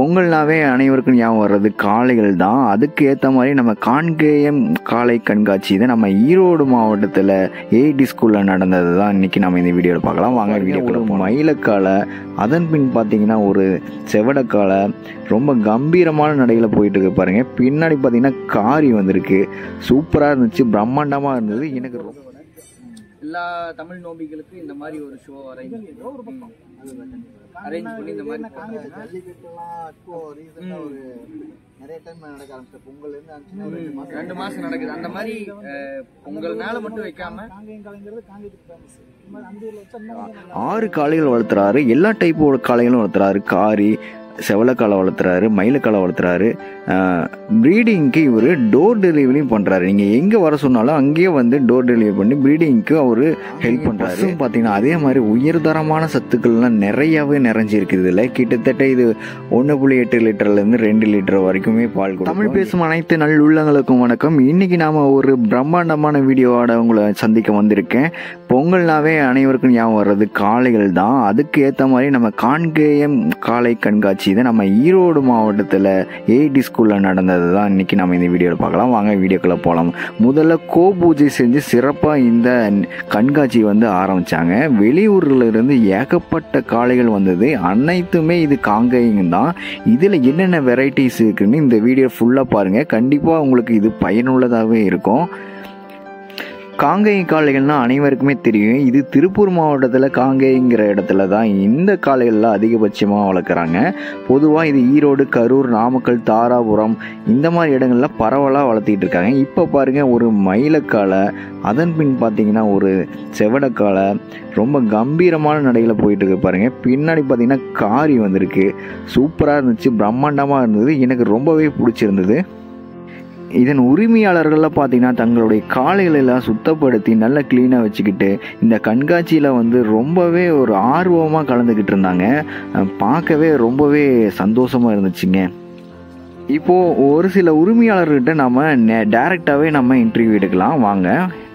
பொங்கல்னாவே அனைவருக்கும் ஞாபகம் வர்றது காளைகள் தான் அதுக்கு ஏற்ற மாதிரி நம்ம காண்கேயம் காளை கண்காட்சி இதை நம்ம ஈரோடு மாவட்டத்தில் ஏஐடி ஸ்கூலில் நடந்தது தான் இன்றைக்கி நம்ம இந்த வீடியோவில் பார்க்கலாம் வாங்க வீடியோக்குள்ள ஒரு மயிலக்காலை அதன் பின் பார்த்தீங்கன்னா ஒரு செவடக்காலை ரொம்ப கம்பீரமான நடையில் போயிட்டு இருக்கு பாருங்க பின்னாடி பார்த்தீங்கன்னா காரி வந்திருக்கு சூப்பராக இருந்துச்சு பிரம்மாண்டமாக இருந்தது எனக்கு ரொம்ப எல்லா தமிழ் நோம்பிகளுக்கும் இந்த மாதிரி ஒரு ஷோ அரேஞ்ச் அரேஞ்ச் பண்ணி இந்த மாதிரி ஜல்லிக்கட்டுலாம் இப்போ ரீசெண்டா ஒரு நிறைய டைம் நடக்க ஆரம்பிச்ச பொங்கல் இருந்து ஆரம்பிச்சுன்னா ஒரு ரெண்டு மாசம் ரெண்டு மாசம் நடக்குது அந்த மாதிரி அஹ், பொங்கல்னால மட்டும் வைக்காம ஆறு காளைகள் வளர்த்துறாரு எல்லா டைப்போட காளைகளும் வளர்த்துறாரு காரி செவலக்காலை வளர்த்துறாரு மயிலக்காலை வளர்த்துறாரு ப்ரீடிங்க்கு இவர் டோர் டெலிவரியும் பண்ணுறாரு நீங்கள் எங்கே வர சொன்னாலும் அங்கேயே வந்து டோர் டெலிவரி பண்ணி ப்ரீடிங்க்கு அவர் ஹெல்ப் பண்ணுறாரு பார்த்தீங்கன்னா அதே மாதிரி உயர்தரமான சத்துக்கள்லாம் நிறையாவே நிறைஞ்சிருக்கு இதில் கிட்டத்தட்ட இது ஒன்று புள்ளி எட்டு லிட்டர்லேருந்து ரெண்டு லிட்டர் வரைக்குமே பால் கொடுக்கும் தமிழ் பேசும் அனைத்து நல் உள்ளங்களுக்கும் வணக்கம் இன்னைக்கு நாம ஒரு பிரம்மாண்டமான வீடியோவோட உங்களை சந்திக்க வந்திருக்கேன் பொங்கல்னாவே அனைவருக்கும் ஞாபகம் வர்றது காளைகள் தான் அதுக்கு ஏற்ற மாதிரி நம்ம காண்கேயம் காளை கண்காட்சி இதை நம்ம ஈரோடு மாவட்டத்தில் ஏஐடி ஸ்கூலில் நடந்தது தான் இன்றைக்கி நம்ம இந்த வீடியோவில் பார்க்கலாம் வாங்க வீடியோக்குள்ளே போகலாம் முதல்ல கோ பூஜை செஞ்சு சிறப்பாக இந்த கண்காட்சி வந்து ஆரம்பித்தாங்க வெளியூரில் இருந்து ஏகப்பட்ட காளைகள் வந்தது அனைத்துமே இது காங்கேயம் தான் இதில் என்னென்ன வெரைட்டிஸ் இருக்குன்னு இந்த வீடியோ ஃபுல்லாக பாருங்கள் கண்டிப்பாக உங்களுக்கு இது பயனுள்ளதாகவே இருக்கும் காங்கேய காளைகள்னா அனைவருக்குமே தெரியும் இது திருப்பூர் மாவட்டத்தில் காங்கேயங்கிற இடத்துல தான் இந்த காளைகள்லாம் அதிகபட்சமாக வளர்க்குறாங்க பொதுவாக இது ஈரோடு கரூர் நாமக்கல் தாராபுரம் இந்த மாதிரி இடங்கள்ல பரவலாக வளர்த்திட்டு இருக்காங்க இப்போ பாருங்கள் ஒரு மயிலக்காலை அதன் பின் பார்த்தீங்கன்னா ஒரு செவடக்காலை ரொம்ப கம்பீரமான நடையில் போயிட்டு இருக்கு பாருங்க பின்னாடி பார்த்தீங்கன்னா காரி வந்திருக்கு சூப்பராக இருந்துச்சு பிரம்மாண்டமாக இருந்தது எனக்கு ரொம்பவே பிடிச்சிருந்தது இதன் உரிமையாளர்கள்லாம் பார்த்தீங்கன்னா தங்களுடைய காளைகளை எல்லாம் சுத்தப்படுத்தி நல்லா க்ளீனாக வச்சுக்கிட்டு இந்த கண்காட்சியில் வந்து ரொம்பவே ஒரு ஆர்வமாக கலந்துக்கிட்டு இருந்தாங்க அஹ் பார்க்கவே ரொம்பவே சந்தோஷமாக இருந்துச்சுங்க இப்போது ஒரு சில உரிமையாளர்கிட்ட நம்ம டைரெக்டாகவே நம்ம இன்டர்வியூ எடுக்கலாம் வாங்க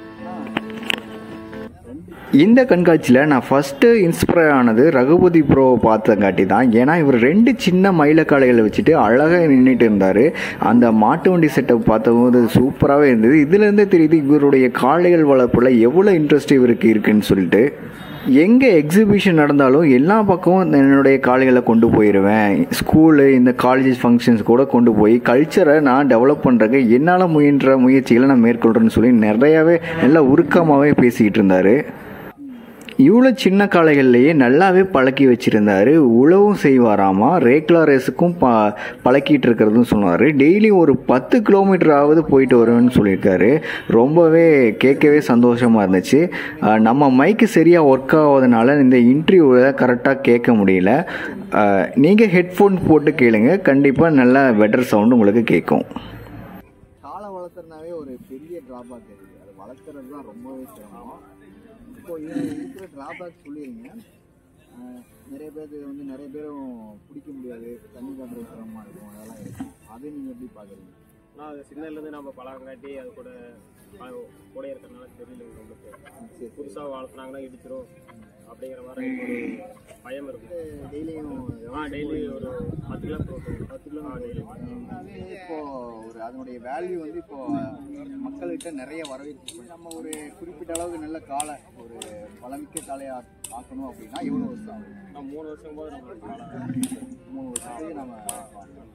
இந்த கண்காட்சியில் நான் ஃபஸ்ட்டு இன்ஸ்பயர் ஆனது ரகுபதி ப்ரோவை பார்த்தங்காட்டி தான் ஏன்னா இவர் ரெண்டு சின்ன மயிலக்காளைகளை வச்சுட்டு அழகாக நின்றுட்டு இருந்தார் அந்த மாட்டு வண்டி செட்டப் பார்த்தபோது சூப்பராகவே இருந்தது இதுலேருந்தே தெரியுது இவருடைய காளைகள் வளர்ப்பில் எவ்வளோ இன்ட்ரெஸ்ட் இவருக்கு இருக்குன்னு சொல்லிட்டு எங்கே எக்ஸிபிஷன் நடந்தாலும் எல்லா பக்கமும் என்னுடைய காளைகளை கொண்டு போயிடுவேன் ஸ்கூலு இந்த காலேஜ் ஃபங்க்ஷன்ஸ் கூட கொண்டு போய் கல்ச்சரை நான் டெவலப் பண்ணுறதுக்கு என்னால் முயன்ற முயற்சிகளை நான் மேற்கொள்கிறேன்னு சொல்லி நிறையாவே நல்லா உருக்கமாகவே பேசிக்கிட்டு இருந்தார் இவ்வளோ சின்ன காளைகள்லேயே நல்லாவே பழக்கி வச்சுருந்தாரு உழவும் செய்வாராமா ரேக்லா ரேஸுக்கும் ப பழக்கிட்டு இருக்கிறதும் சொன்னார் டெய்லி ஒரு பத்து கிலோமீட்டராவது போயிட்டு வருவேன்னு சொல்லியிருக்காரு ரொம்பவே கேட்கவே சந்தோஷமாக இருந்துச்சு அஹ் நம்ம மைக்கு சரியாக ஒர்க் ஆகாதனால இந்த இன்டர்வியூவை கரெக்டாக கேட்க முடியல நீங்கள் ஹெட்ஃபோன் போட்டு கேளுங்க கண்டிப்பாக நல்ல பெட்டர் சவுண்டு உங்களுக்கு கேட்கும் காளை வளர்த்துறனாவே ஒரு பெரிய டிராபேக் இருக்குது அது வளர்த்துறது தான் ரொம்பவே சிரமம் இப்போ இது இருக்கிற டிராபேக் சொல்லிடுங்க ஆஹ் நிறைய பேருக்கு வந்து நிறைய பேரும் பிடிக்க முடியாது தண்ணி காட்டுறது சிரமமாக இருக்கும் அதெல்லாம் இருக்கும் அதை நீங்கள் எப்படி பார்க்குறீங்க நான் அது சின்னதுலேருந்து நம்ம பழகங்காட்டி அது கூட பழ- கூட இருக்கிறதுனால தெரியல நம்மளுக்கு புதுசாக வளர்த்துனாங்கன்னா இடிச்சிரும் அப்படிங்கிற மாதிரி ஒரு பயம் இருக்கும் டெய்லியும் ஆ டெய்லி ஒரு பத்து கிலோ போட்டோம் பத்து கிலோ டெய்லி இப்போ ஒரு அதனுடைய வேல்யூ வந்து இப்போ மக்கள்கிட்ட நிறைய வரவேற்பு இருக்கு. நம்ம ஒரு குறிப்பிட்ட அளவுக்கு நல்ல காளை ஒரு பலமிக்க காளையா ஆக்கணும் அப்படின்னா எவ்வளோ வருஷம் ஆகும் நான் மூணு வருஷம் போது நம்மளுக்கு பழகம் மூணு வருஷத்துக்கு நம்ம பார்க்கலாம்.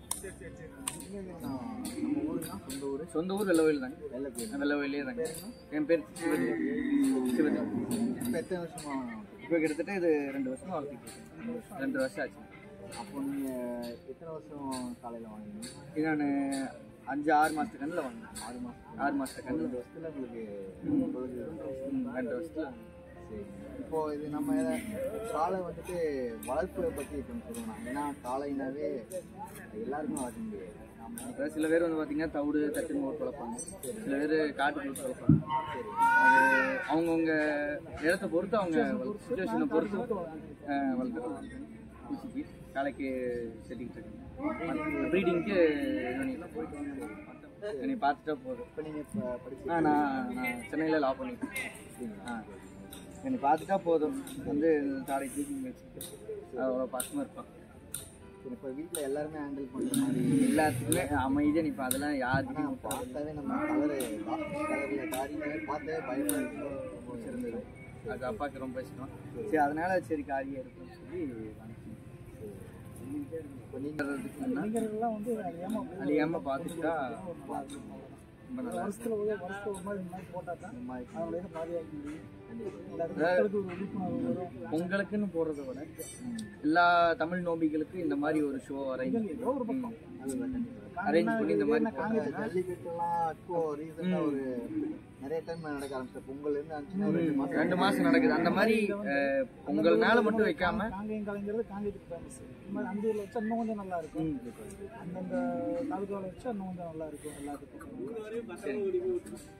நம்ம ஊருனா சொந்த ஊர் சொந்த ஊர் வெள்ளவயில் தாங்க வெள்ளை கோயில் வெள்ளவயிலே தாங்க என் பேர் சிவதி சிவதி இப்போ எத்தனை வருஷமா இப்போ கிட்டத்தட்ட இது ரெண்டு வருஷமா வளர்த்திட்டு இருக்கேன் ரெண்டு வருஷம் ஆச்சு அப்போ நீங்கள் எத்தனை வருஷம் காலையில் வாங்கினீங்க இது நான் அஞ்சு ஆறு மாதத்து கண்ணில் வாங்கினேன் ஆறு மாதம் ஆறு மாதத்து கண்ணில் ரெண்டு வருஷத்தில் உங்களுக்கு பொழுது ரெண்டு வருஷத்தில் சரி இப்போ இது நம்ம எத- காளை வந்துட்டு வளர்ப்பை பற்றி கொஞ்சம் சொல்லணும் ஏன்னா காளைனாவே எல்லாருமே வளர்க்க முடியாது நம்ம அதாவது சில பேர் வந்து பார்த்தீங்கன்னா தவிடு தட்டுன்னு போட்டு வளர்ப்பாங்க சில பேர் காட்டுக்குள்ள வளர்ப்பாங்க அது அவங்கவுங்க இடத்த பொறுத்து அவங்க சுச்சுவேஷனை பொறுத்து அஹ், வளர்க்குறாங்க பூச்சிக்கு காலைக்கு செட்டிக்கிட்டு இருக்காங்க ப்ரீடிங்க்கு என்னை பார்த்துட்டா போதும் இப்போ நீங்கள் இப்போ படிச்சு ஆ நான் நான் சென்னையில் லா பண்ணிட்டேன் ஆ என்னை பார்த்துட்டா போதும் வந்து தாடை தூக்கி வச்சுட்டு அவ்வளோ பாசமாக இருப்பான் சரி இப்போ வீட்டில் எல்லாருமே ஹேண்டில் பண்ணுற மாதிரி எல்லாத்துக்குமே அமைதியாக நிற்பேன் அதெல்லாம் ஆனால் யாருக்கும் பார்த்தாவே நம்ம கலரு கலரில் காரிங்க பார்த்தாவே பயமாக இருக்கும் ரொம்ப சிறந்தது அது அப்பாவுக்கு ரொம்ப இஷ்டம் சரி அதனால சரி காரியாக இருக்கும்னு சொல்லி வாங்கிட்டேன். இப்போ நீங்கள் வர்றதுக்கு முன்னா அழியாம பார்த்துட்டா ரொம்ப நல்லா இருக்கும். பொங்கலுக்குன்னு போடுறத விட எல்லா தமிழ் நோம்பிகளுக்கும் இந்த மாதிரி ஒரு ஷோ அரேஞ்ச் அரேஞ்ச் பண்ணி இந்த மாதிரி போட்டாங்க. ஜல்லிக்கட்டுலாம் இப்போ ரீசெண்டாக ஒரு நிறைய டைம் நடக்க ஆரம்பிச்சிட்டேன் பொங்கல்லேருந்து ஆரம்பிச்சுன்னா ஒரு ரெண்டு மாதம் ரெண்டு மாசம் நடக்குது அந்த மாதிரி அஹ், பொங்கல்னால மட்டும் வைக்காம காங்கேயம் கலைங்கிறது காங்கேயத்துக்கு ஃபேமஸ் இந்த மாதிரி அந்த ஊரில் வச்சா இன்னும் கொஞ்சம் நல்லா இருக்கும் அந்தந்த தாலுக்காவில் வச்சா இன்னும் கொஞ்சம் நல்லா இருக்கும் எல்லாத்துக்கும்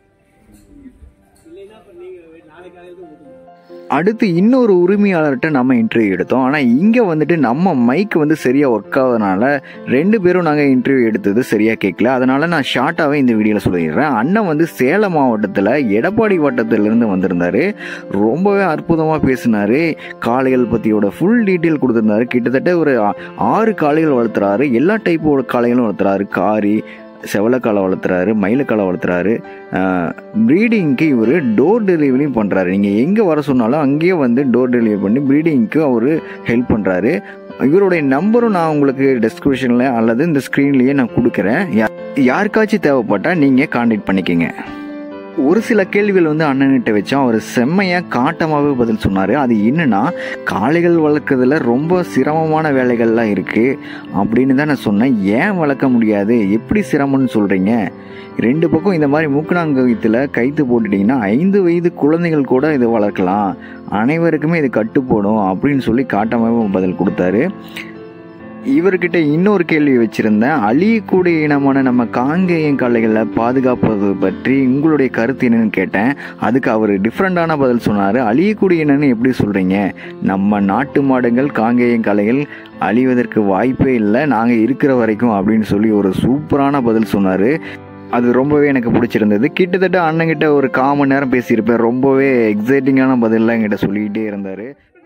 அடுத்து இன்னொரு உரிமையாளர்கிட்ட நம்ம இன்டர்வியூ எடுத்தோம் ஆனால் இங்கே வந்துட்டு நம்ம மைக் வந்து சரியாக ஒர்க் ஆகாதனால ரெண்டு பேரும் நாங்கள் இன்டர்வியூ எடுத்தது சரியாக கேட்கல அதனால நான் ஷார்ட்டாகவே இந்த வீடியோவில் சொல்லிடுறேன் அண்ணன் வந்து சேலம் மாவட்டத்தில் எடப்பாடி வட்டத்திலிருந்து வந்திருந்தாரு ரொம்பவே அற்புதமாக பேசினாரு காளைகள் பற்றியோட ஃபுல் டீட்டெயில் கொடுத்துருந்தாரு கிட்டத்தட்ட ஒரு ஆ- ஆறு காளைகள் வளர்த்துறாரு எல்லா டைப்போட காளைகளும் வளர்த்துறாரு காரி செவலக்காலை வளர்த்துறாரு மயிலக்காலை வளர்த்துறாரு ப்ரீடிங்க்கு இவர் டோர் டெலிவரியும் பண்ணுறாரு நீங்கள் எங்கே வர சொன்னாலும் அங்கேயே வந்து டோர் டெலிவரி பண்ணி ப்ரீடிங்க்கு அவர் ஹெல்ப் பண்ணுறாரு இவருடைய நம்பரும் நான் உங்களுக்கு டிஸ்கிரிப்ஷனில் அல்லது இந்த ஸ்க்ரீன்லேயே நான் கொடுக்குறேன் யா- யாருக்காச்சும் தேவைப்பட்டால் நீங்கள் காண்டாக்ட் பண்ணிக்கோங்க ஒரு சில கேள்விகள் வந்து அண்ணன்கிட்ட வச்சோம் அவர் செம்மையாக காட்டமாகவே பதில் சொன்னார் அது என்னன்னா காளைகள் வளர்க்குறதுல ரொம்ப சிரமமான வேலைகள்லாம் இருக்குது அப்படின்னு தான் நான் சொன்னேன் ஏன் வளர்க்க முடியாது எப்படி சிரமம்னு சொல்கிறீங்க ரெண்டு பக்கம் இந்த மாதிரி மூக்கணாங்கயத்தில் கைத்து போட்டுட்டிங்கன்னா ஐந்து வயது குழந்தைகள் கூட இதை வளர்க்கலாம் அனைவருக்குமே இது கட்டுப்படும் அப்படின்னு சொல்லி காட்டமாகவே பதில் கொடுத்தாரு இவர்கிட்ட இன்னொரு கேள்வி வச்சிருந்தேன் அழியக்கூடிய இனமான நம்ம காங்கேயம் காளைகளை பாதுகாப்பது பற்றி உங்களுடைய கருத்து என்னன்னு கேட்டேன் அதுக்கு அவர் டிஃப்ரெண்டான பதில் சொன்னார் அழியக்கூடிய இனம்னு எப்படி சொல்கிறீங்க நம்ம நாட்டு மாடுகள் காங்கேயம் காளைகள் அழிவதற்கு வாய்ப்பே இல்லை நாங்கள் இருக்கிற வரைக்கும் அப்படின்னு சொல்லி ஒரு சூப்பரான பதில் சொன்னார் அது ரொம்பவே எனக்கு பிடிச்சிருந்தது கிட்டத்தட்ட அண்ணங்கிட்ட ஒரு காமன் நேரம் பேசியிருப்பேன் ரொம்பவே எக்ஸைட்டிங்கான பதிலெலாம் என்கிட்ட சொல்லிக்கிட்டே இருந்தார்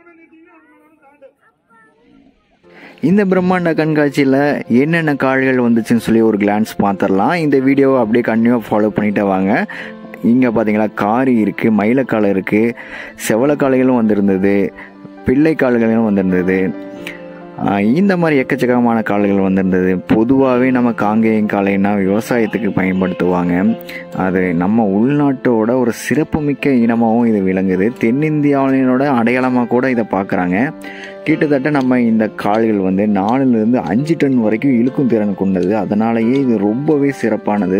இந்த பிரம்மாண்ட கண்காட்சியில் என்னென்ன காள்கள் வந்துச்சுன்னு சொல்லி ஒரு கிளான்ஸ் பார்த்துடலாம் இந்த வீடியோவை அப்படியே கண்டினியூவாக ஃபாலோ பண்ணிட்டே வாங்க இங்கே பார்த்தீங்களா காரி இருக்குது மயிலக்காலை இருக்குது செவலக்காளைகளும் வந்திருந்தது பிள்ளை கால்களும் வந்திருந்தது ஆஹ் இந்த மாதிரி எக்கச்சக்கமான காளைகள் வந்திருந்தது பொதுவாகவே நம்ம காங்கேயம் காளைனா விவசாயத்துக்கு பயன்படுத்துவாங்க அது நம்ம உள்நாட்டோட ஒரு சிறப்புமிக்க இனமாகவும் இது விளங்குது தென்னிந்தியாவினோட அடையாளமாக கூட இதை பார்க்குறாங்க கிட்டத்தட்ட நம்ம இந்த கால்கள் வந்து நாலுலேருந்து அஞ்சு டன் வரைக்கும் இழுக்கும் திறன் கொண்டது அதனாலேயே இது ரொம்பவே சிறப்பானது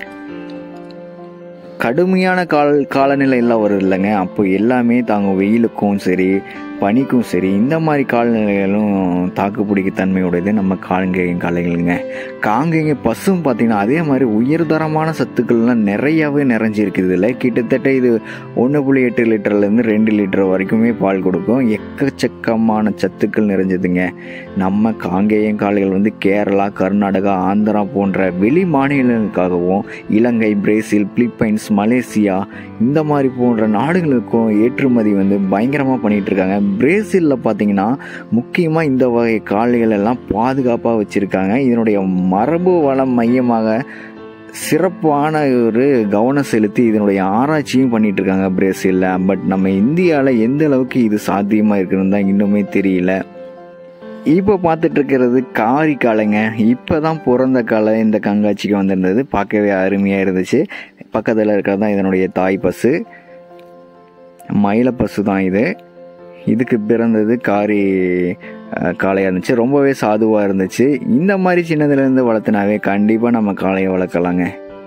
கடுமையான கால் காலநிலை எல்லாம் வருது இல்லைங்க அப்போ எல்லாமே தாங்க வெயிலுக்கும் சரி பனிக்கும் சரி இந்த மாதிரி காலநிலைகளும் தாக்கு பிடிக்க தன்மையுடையது நம்ம காங்கேயம் காளைகளுங்க காங்கேய பசும் பார்த்தீங்கன்னா அதே மாதிரி உயர்தரமான சத்துக்கள்லாம் நிறையாவே நிறைஞ்சிருக்குது இதில் கிட்டத்தட்ட இது ஒன்று புள்ளி எட்டு லிட்டர்லேருந்து ரெண்டு லிட்டர் வரைக்குமே பால் கொடுக்கும் எக்கச்சக்கமான சத்துக்கள் நிறைஞ்சதுங்க நம்ம காங்கேயம் காளைகள் வந்து கேரளா கர்நாடகா ஆந்திரா போன்ற வெளி மாநிலங்களுக்காகவும் இலங்கை பிரேசில் பிலிப்பைன்ஸ் மலேசியா இந்த மாதிரி போன்ற நாடுகளுக்கும் ஏற்றுமதி வந்து பயங்கரமாக பண்ணிட்டு இருக்காங்க பிரேசிலில் பார்த்தீங்கன்னா முக்கியமாக இந்த வகை காளைகள் எல்லாம் பாதுகாப்பாக வச்சுருக்காங்க இதனுடைய மரபு வளம் மையமாக சிறப்பான ஒரு கவனம் செலுத்தி இதனுடைய ஆராய்ச்சியும் பண்ணிட்டு இருக்காங்க பிரேசிலில் பட் நம்ம இந்தியாவில் எந்த அளவுக்கு இது சாத்தியமாக இருக்குன்னு தான் இன்னுமே தெரியல இப்போ பார்த்துட்டு இருக்கிறது காரி காளைங்க இப்போ தான் பிறந்த காளை இந்த கண்காட்சிக்கு வந்திருந்தது பார்க்கவே அருமையாக இருந்துச்சு பக்கத்தில் இருக்கிறது தான் இதனுடைய தாய் பசு மயில பசு தான் இது இதுக்கு பிறந்தது காரி அஹ், காளையாக இருந்துச்சு ரொம்பவே சாதுவாக இருந்துச்சு இந்த மாதிரி சின்னதுலேருந்து வளர்த்துனாவே கண்டிப்பாக நம்ம காளையை வளர்க்கலாங்க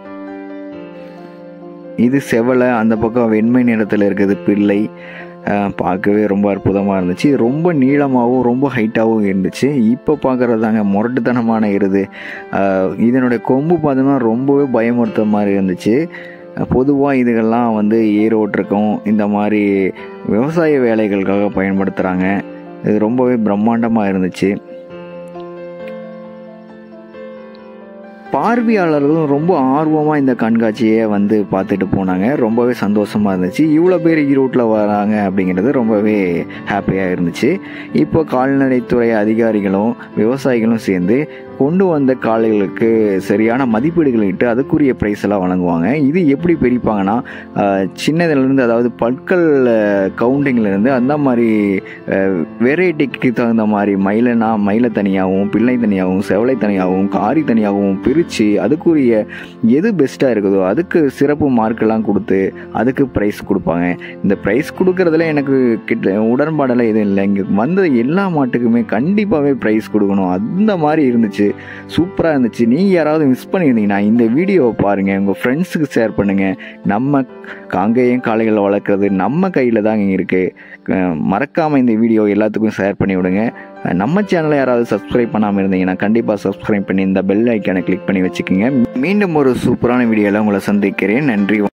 இது செவலை அந்த பக்கம் வெண்மை நிறத்தில் இருக்குது பிள்ளை அஹ், பார்க்கவே ரொம்ப அற்புதமாக இருந்துச்சு இது ரொம்ப நீளமாகவும் ரொம்ப ஹைட்டாகவும் இருந்துச்சு இப்போ பார்க்குறது தாங்க முரட்டுத்தனமான இருது அஹ், இதனுடைய கொம்பு பார்த்தோம்னா ரொம்பவே பயமுறுத்த மாதிரி இருந்துச்சு பொதுவாக இதுகள்லாம் வந்து ஏர் ஓட்டுறக்கும் இந்த மாதிரி விவசாய வேலைகளுக்காக பயன்படுத்துகிறாங்க இது ரொம்பவே பிரம்மாண்டமாக இருந்துச்சு பார்வையாளர்களும் ரொம்ப ஆர்வமாக இந்த கண்காட்சியை வந்து பார்த்துட்டு போனாங்க ரொம்பவே சந்தோஷமாக இருந்துச்சு இவ்வளோ பேர் ஈரோட்டில் வராங்க அப்படிங்கிறது ரொம்பவே ஹாப்பியாக இருந்துச்சு இப்போ கால்நடைத்துறை அதிகாரிகளும் விவசாயிகளும் சேர்ந்து கொண்டு வந்த காளைகளுக்கு சரியான மதிப்பீடுகள் இட்டு அதுக்குரிய ப்ரைஸ் எல்லாம் வழங்குவாங்க இது எப்படி பிரிப்பாங்கன்னா ஆஹ், சின்னதுலேருந்து அதாவது பற்கள் கவுண்டிங்லேருந்து அந்த மாதிரி வெரைட்டிக்கு தகுந்த மாதிரி மயிலனா மயிலை தனியாகவும் பிள்ளை தனியாகவும் செவலை தனியாகவும் காரி தனியாகவும் பிரித்து அதுக்குரிய எது பெஸ்ட்டாக இருக்குதோ அதுக்கு சிறப்பு மார்க்கெல்லாம் கொடுத்து அதுக்கு ப்ரைஸ் கொடுப்பாங்க இந்த ப்ரைஸ் கொடுக்கறதுல எனக்கு கிட்ட உடன்பாடெல்லாம் எதுவும் இல்லை இங்கே வந்த எல்லா மாட்டுக்குமே கண்டிப்பாகவே ப்ரைஸ் கொடுக்கணும் அந்த மாதிரி இருந்துச்சு சூப்பராக இருந்துச்சு நீங்கள் யாராவது மிஸ் பண்ணியிருந்தீங்கன்னா இந்த வீடியோவை பாருங்கள் உங்கள் ஃப்ரெண்ட்ஸுக்கு ஷேர் பண்ணுங்கள் நம்ம காங்கேயம் காளைகளை வளர்க்குறது நம்ம கையில் தாங்க இருக்குது மறக்காமல் இந்த வீடியோ எல்லாத்துக்கும் ஷேர் பண்ணி விடுங்க நம்ம சேனலை யாராவது சப்ஸ்கிரைப் பண்ணாமல் இருந்தீங்கன்னா கண்டிப்பாக சப்ஸ்கிரைப் பண்ணி இந்த பெல் ஐக்கானை கிளிக் பண்ணி வச்சுக்கோங்க மீண்டும் ஒரு சூப்பரான வீடியோவில் உங்களை சந்திக்கிறேன் நன்றி